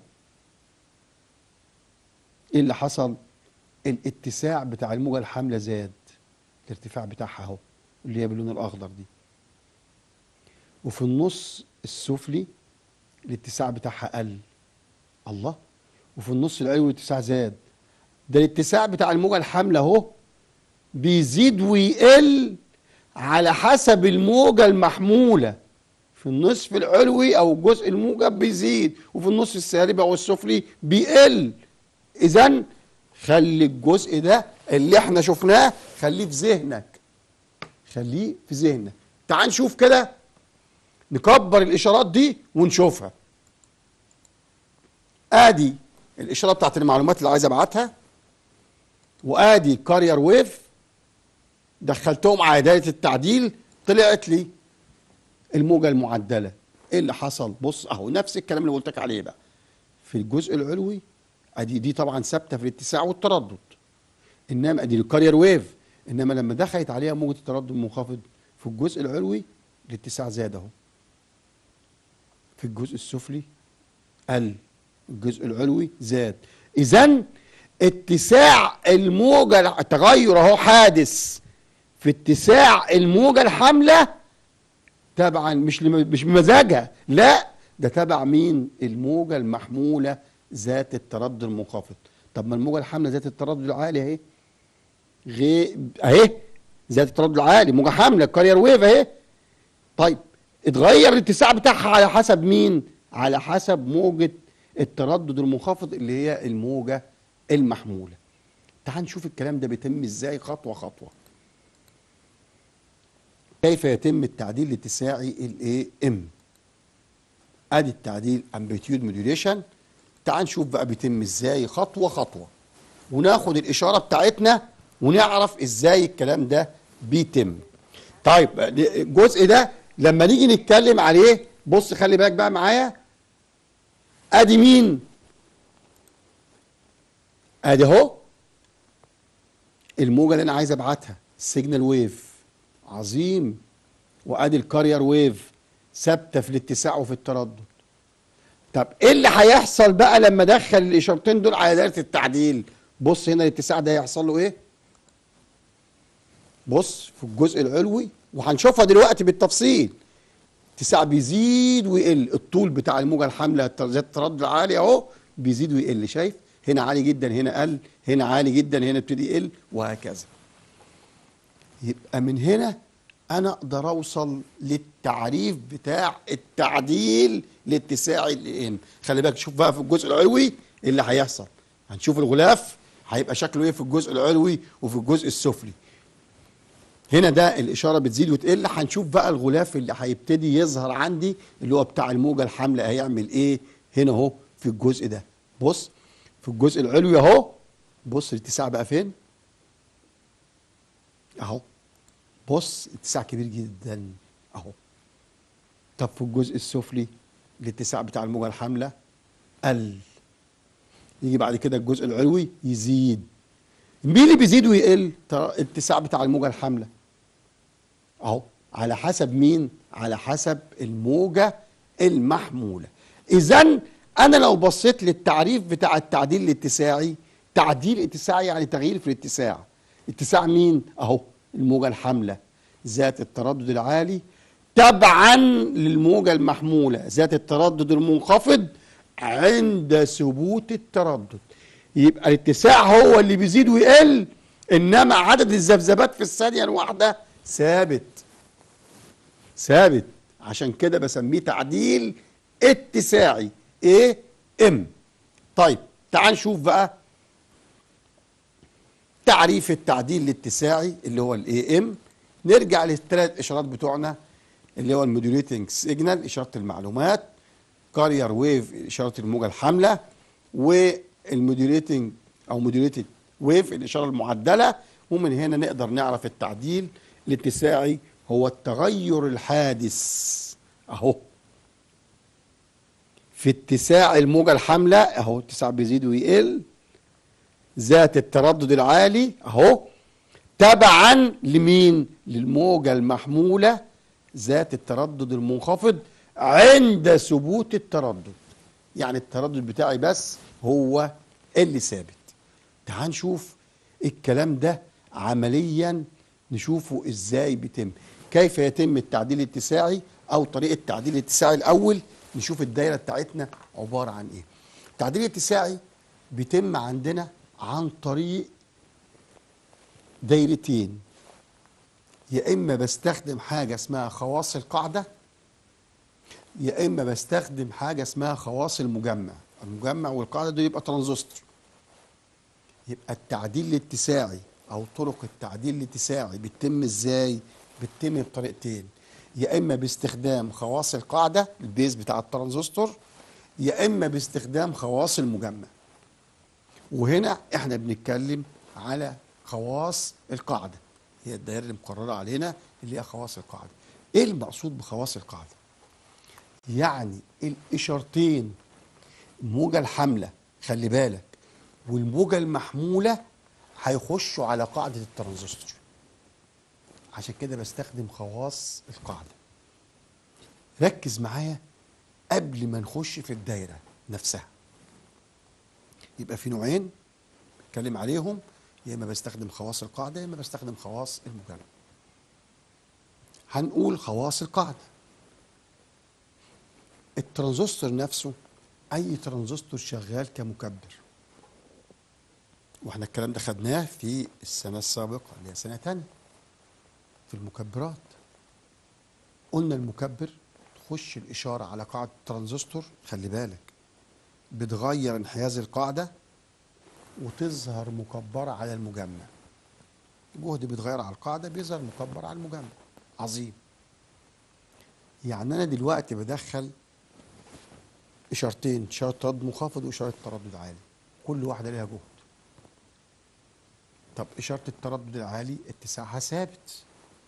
ايه اللي حصل الاتساع بتاع الموجه الحامله زاد الارتفاع بتاعها اهو اللي هي باللون الاخضر دي وفي النص السفلي الاتساع بتاعها قل الله وفي النص العلوي الاتساع زاد ده الاتساع بتاع الموجه الحامله اهو بيزيد ويقل على حسب الموجه المحموله في النصف العلوي او الجزء الموجب بيزيد وفي النص السالب او السفلي بيقل اذا خلي الجزء ده اللي احنا شفناه خليه في ذهنك خليه في ذهنك تعال نشوف كده نكبر الاشارات دي ونشوفها ادي الاشاره بتاعت المعلومات اللي عايز ابعتها وادي كارير ويف دخلتهم على دايره التعديل طلعت لي الموجه المعدله ايه اللي حصل بص اهو نفس الكلام اللي قلت لك عليه بقى في الجزء العلوي ادي دي طبعا ثابته في الاتساع والتردد انما ادي الكارير ويف انما لما دخلت عليها موجه التردد المنخفض في الجزء العلوي الاتساع زاد اهو في الجزء السفلي قل الجزء العلوي زاد اذا اتساع الموجه التغير اهو حادث في اتساع الموجه الحامله تبعا مش لم- مش بمزاجها لا ده تبع مين الموجه المحموله ذات التردد المنخفض طب ما الموجه الحامله ذات التردد العالي اهي غي اهي ذات التردد العالي موجه حامله كارير ويف اهي طيب اتغير الاتساع بتاعها على حسب مين على حسب موجه التردد المنخفض اللي هي الموجه المحموله تعال نشوف الكلام ده بيتم ازاي خطوه خطوه كيف يتم التعديل الاتساعي الاي ام ادي التعديل امبليتيود موديوليشن تعال نشوف بقى بيتم ازاي خطوه خطوه وناخد الاشاره بتاعتنا ونعرف ازاي الكلام ده بيتم طيب الجزء ده لما نيجي نتكلم عليه بص خلي بالك بقى معايا ادي مين ادي اهو الموجه اللي انا عايز ابعتها السيجنال ويف عظيم وادي الكارير ويف ثابته في الاتساع وفي التردد طب ايه اللي هيحصل بقى لما ادخل الاشارتين دول على دايره التعديل بص هنا الاتساع ده هيحصل له ايه بص في الجزء العلوي وهنشوفها دلوقتي بالتفصيل اتساع بيزيد ويقل الطول بتاع الموجه الحامله ذات التردد العالي اهو بيزيد ويقل شايف هنا عالي جدا هنا قل هنا عالي جدا هنا ابتدي يقل وهكذا يبقى من هنا انا اقدر اوصل للتعريف بتاع التعديل لاتساع الام خلي بالك شوف بقى في الجزء العلوي إيه اللي هيحصل هنشوف الغلاف هيبقى شكله ايه في الجزء العلوي وفي الجزء السفلي هنا ده الاشاره بتزيد وتقل هنشوف بقى الغلاف اللي هيبتدي يظهر عندي اللي هو بتاع الموجه الحامله هيعمل ايه هنا اهو في الجزء ده بص في الجزء العلوي اهو بص الاتساع بقى فين اهو بص اتساع كبير جدا اهو طب في الجزء السفلي الاتساع بتاع الموجه الحامله قل يجي بعد كده الجزء العلوي يزيد مين اللي بيزيد ويقل ترى الاتساع بتاع الموجه الحامله اهو على حسب مين على حسب الموجه المحموله اذا انا لو بصيت للتعريف بتاع التعديل الاتساعي تعديل اتساعي يعني تغيير في الاتساع اتساع مين اهو الموجه الحامله ذات التردد العالي تبعا للموجه المحموله ذات التردد المنخفض عند ثبوت التردد يبقى الاتساع هو اللي بيزيد ويقل انما عدد الذبذبات في الثانيه الواحده ثابت ثابت عشان كده بسميه تعديل اتساعي ايه ام طيب تعال نشوف بقى تعريف التعديل الاتساعي اللي هو الاي ام نرجع للثلاث اشارات بتوعنا اللي هو الموديوليتنج سيجنال اشاره المعلومات كارير ويف اشاره الموجه الحامله والموديوليتنج او موديوليتد ويف الاشاره المعدله ومن هنا نقدر نعرف التعديل الاتساعي هو التغير الحادث اهو في اتساع الموجة الحاملة اهو اتساع بيزيد ويقل ذات التردد العالي اهو تبعا لمين للموجة المحمولة ذات التردد المنخفض عند ثبوت التردد يعني التردد بتاعي بس هو اللي ثابت تعال نشوف الكلام ده عمليا نشوفه ازاي بيتم كيف يتم التعديل الاتساعي او طريقه التعديل الاتساعي الاول نشوف الدايره بتاعتنا عباره عن ايه التعديل الاتساعي بيتم عندنا عن طريق دايرتين يا اما بستخدم حاجه اسمها خواص القاعده يا اما بستخدم حاجه اسمها خواص المجمع المجمع والقاعده دول يبقى ترانزستور يبقى التعديل الاتساعي او طرق التعديل الاتساعي بتتم ازاي بتتم بطريقتين يا اما باستخدام خواص القاعده البيز بتاع الترانزستور يا اما باستخدام خواص المجمع وهنا احنا بنتكلم على خواص القاعده هي الدائره اللي مقرره علينا اللي هي خواص القاعده ايه المقصود بخواص القاعده يعني الاشارتين الموجه الحامله خلي بالك والموجه المحموله هيخشوا على قاعده الترانزستور عشان كده بستخدم خواص القاعده ركز معايا قبل ما نخش في الدايره نفسها يبقى في نوعين بتكلم عليهم يا اما بستخدم خواص القاعده يا اما بستخدم خواص المجرد هنقول خواص القاعده الترانزستور نفسه اي ترانزستور شغال كمكبر واحنا الكلام ده خدناه في السنه السابقه اللي هي سنه تانية في المكبرات قلنا المكبر تخش الاشاره على قاعده الترانزستور خلي بالك بتغير انحياز القاعده وتظهر مكبره على المجمع جهد بيتغير على القاعده بيظهر مكبر على المجمع عظيم يعني انا دلوقتي بدخل اشارتين اشاره تردد منخفض واشاره تردد عالي كل واحده ليها جهد طب اشاره التردد العالي اتساعها ثابت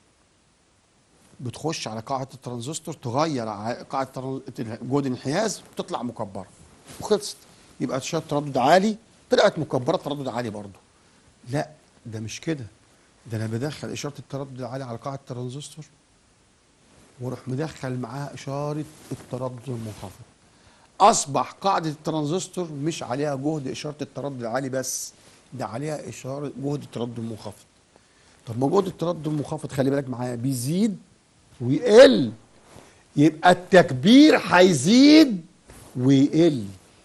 بتخش على قاعده الترانزستور تغير ع- قاعده تران- جهد الانحياز وتطلع مكبره وخلصت يبقى اشاره تردد عالي طلعت مكبره تردد عالي برضه لا ده مش كده ده انا بدخل اشاره التردد العالي على قاعده الترانزستور واروح مدخل معاها اشاره التردد المنخفض اصبح قاعده الترانزستور مش عليها جهد اشاره التردد العالي بس ده عليها اشاره جهد التردد المنخفض طب ما جهد التردد المنخفض خلي بالك معايا بيزيد ويقل يبقى التكبير هيزيد ويقل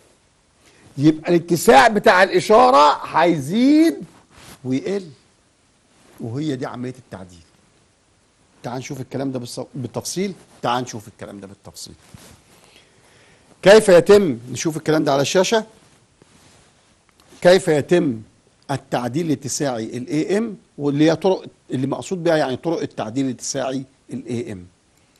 يبقى الاتساع بتاع الاشاره هيزيد ويقل وهي دي عمليه التعديل تعال نشوف الكلام ده بالص- بالتفصيل تعال نشوف الكلام ده بالتفصيل كيف يتم نشوف الكلام ده على الشاشه كيف يتم التعديل الاتساعي الاي ام واللي هي طرق اللي مقصود بها يعني طرق التعديل الاتساعي الاي ام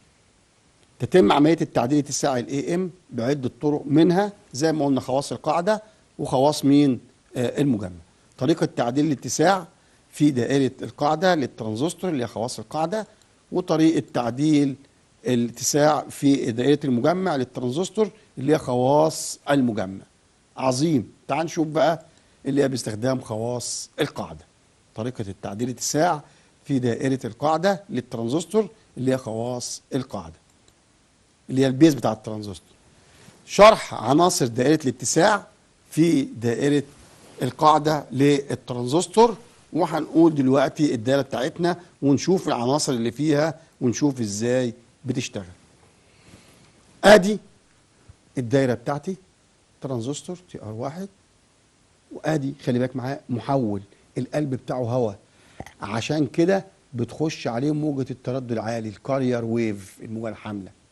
تتم عمليه التعديل الاتساعي الاي ام بعده طرق منها زي ما قلنا خواص القاعده وخواص مين آه المجمع طريقه تعديل الاتساع في دائره القاعده للترانزستور اللي هي خواص القاعده وطريقه تعديل الاتساع في دائره المجمع للترانزستور اللي هي خواص المجمع عظيم تعال نشوف بقى اللي هي باستخدام خواص القاعده طريقه التعديل الاتساع في دائره القاعده للترانزستور اللي هي خواص القاعده اللي هي البيز بتاع الترانزستور شرح عناصر دائره الاتساع في دائره القاعده للترانزستور وهنقول دلوقتي الدائره بتاعتنا ونشوف العناصر اللي فيها ونشوف ازاي بتشتغل ادي الدايره بتاعتي ترانزستور تي ار واحد وادي خلي بالك معاه محول القلب بتاعه هواء عشان كده بتخش عليه موجه التردد العالي الكارير ويف الموجه الحامله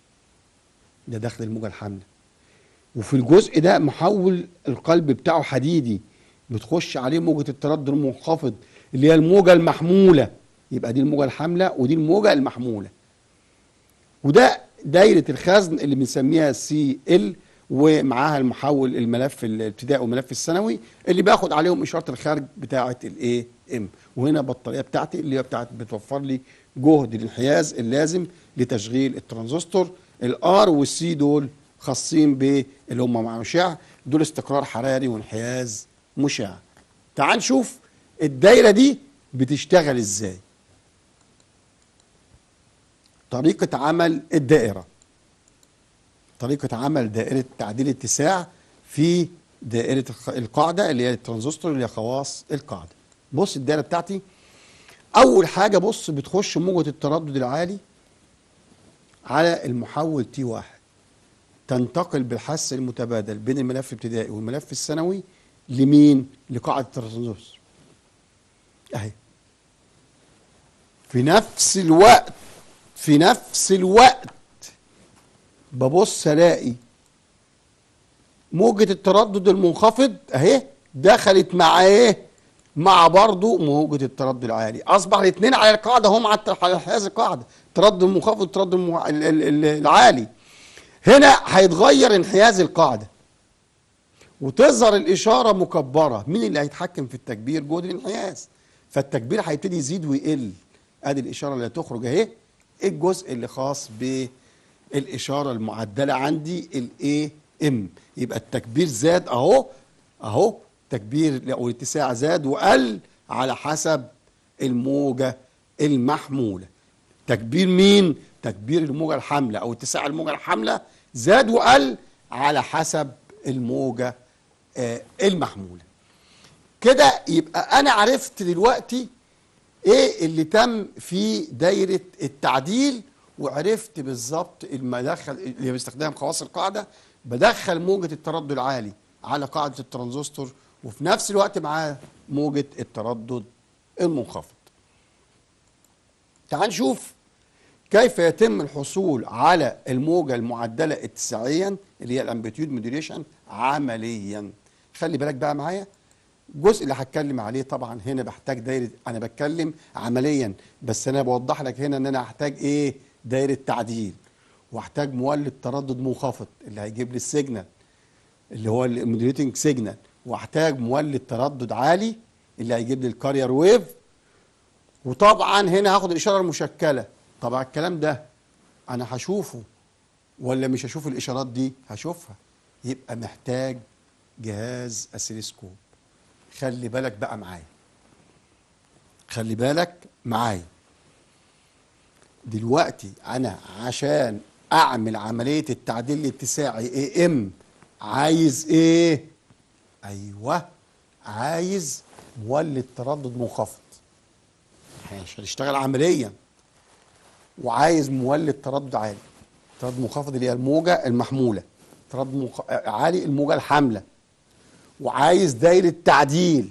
ده داخل الموجه الحامله وفي الجزء ده محول القلب بتاعه حديدي بتخش عليه موجه التردد المنخفض اللي هي الموجه المحموله يبقى دي الموجه الحامله ودي الموجه المحموله وده دايره الخزن اللي بنسميها سي ال ومعاها المحول الملف الابتدائي والملف الثانوي اللي باخد عليهم اشاره الخارج بتاعه الاي ام وهنا البطاريه بتاعتي اللي هي بتاعت بتوفر لي جهد الانحياز اللازم لتشغيل الترانزستور الار والسي دول خاصين باللي هم مع مشع دول استقرار حراري وانحياز مشع تعال نشوف الدايره دي بتشتغل ازاي طريقه عمل الدائره طريقه عمل دائره تعديل اتساع في دائره القاعده اللي هي الترانزستور اللي هي خواص القاعده بص الدائره بتاعتي اول حاجه بص بتخش موجه التردد العالي على المحول تي واحد تنتقل بالحث المتبادل بين الملف الابتدائي والملف الثانوي لمين لقاعده الترانزستور اهي في نفس الوقت في نفس الوقت ببص الاقي موجة التردد المنخفض اهي دخلت مع ايه مع برضو موجة التردد العالي اصبح الاثنين على القاعدة هم على حياز القاعدة التردد المنخفض والتردد المع... ال- ال- ال- العالي هنا هيتغير انحياز القاعدة وتظهر الإشارة مكبرة مين اللي هيتحكم في التكبير جهد الانحياز فالتكبير هيبتدي يزيد ويقل ادي الإشارة اللي هتخرج اهي الجزء اللي خاص بالإشارة المعدلة عندي الاي ام يبقى التكبير زاد اهو اهو تكبير او الاتساع زاد وقل على حسب الموجة المحمولة تكبير مين تكبير الموجة الحاملة او اتساع الموجة الحاملة زاد وقل على حسب الموجة آه، المحمولة كده يبقى انا عرفت دلوقتي ايه اللي تم في دايرة التعديل وعرفت بالظبط المدخل اللي بيستخدم خواص القاعدة بدخل موجة التردد العالي على قاعدة الترانزستور وفي نفس الوقت معاه موجة التردد المنخفض تعال نشوف كيف يتم الحصول على الموجة المعدلة اتساعيا اللي هي الامبليتيود موديوليشن عمليا خلي بالك بقى معايا الجزء اللي هتكلم عليه طبعا هنا بحتاج دايره انا بتكلم عمليا بس انا بوضح لك هنا ان انا هحتاج ايه دايره تعديل واحتاج مولد تردد منخفض اللي هيجيب لي السيجنال اللي هو الموديوليتنج سيجنال واحتاج مولد تردد عالي اللي هيجيب لي الكارير ويف وطبعا هنا هاخد الاشاره المشكله طبعا الكلام ده انا هشوفه ولا مش هشوف الاشارات دي هشوفها يبقى محتاج جهاز اسيلسكوب خلي بالك بقى معايا خلي بالك معايا دلوقتي انا عشان اعمل عمليه التعديل الاتساعي اي ام عايز ايه ايوه عايز مولد تردد منخفض احنا مش هنشتغل عمليا وعايز مولد تردد عالي تردد منخفض اللي هي الموجه المحموله تردد منخ... عالي الموجه الحامله وعايز دايره تعديل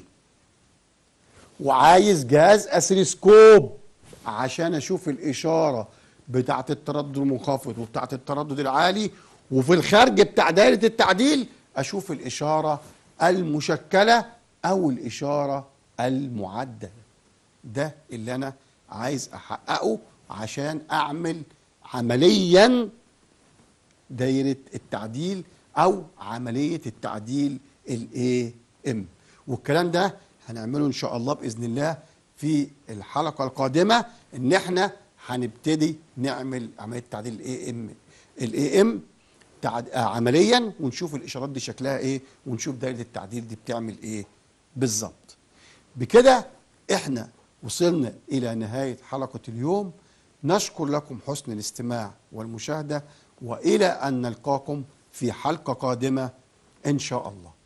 وعايز جهاز اسيلسكوب عشان اشوف الاشاره بتاعه التردد المنخفض وبتاعه التردد العالي وفي الخارج بتاع دايره التعديل اشوف الاشاره المشكله او الاشاره المعدله ده اللي انا عايز احققه عشان اعمل عمليا دايره التعديل او عمليه التعديل الاي ام والكلام ده هنعمله ان شاء الله باذن الله في الحلقه القادمه ان احنا هنبتدي نعمل عمليه تعديل الاي ام الاي ام عمليا ونشوف الاشارات دي شكلها ايه ونشوف دايره التعديل دي بتعمل ايه بالظبط بكده احنا وصلنا الى نهايه حلقه اليوم نشكر لكم حسن الاستماع والمشاهده والى ان نلقاكم في حلقه قادمه ان شاء الله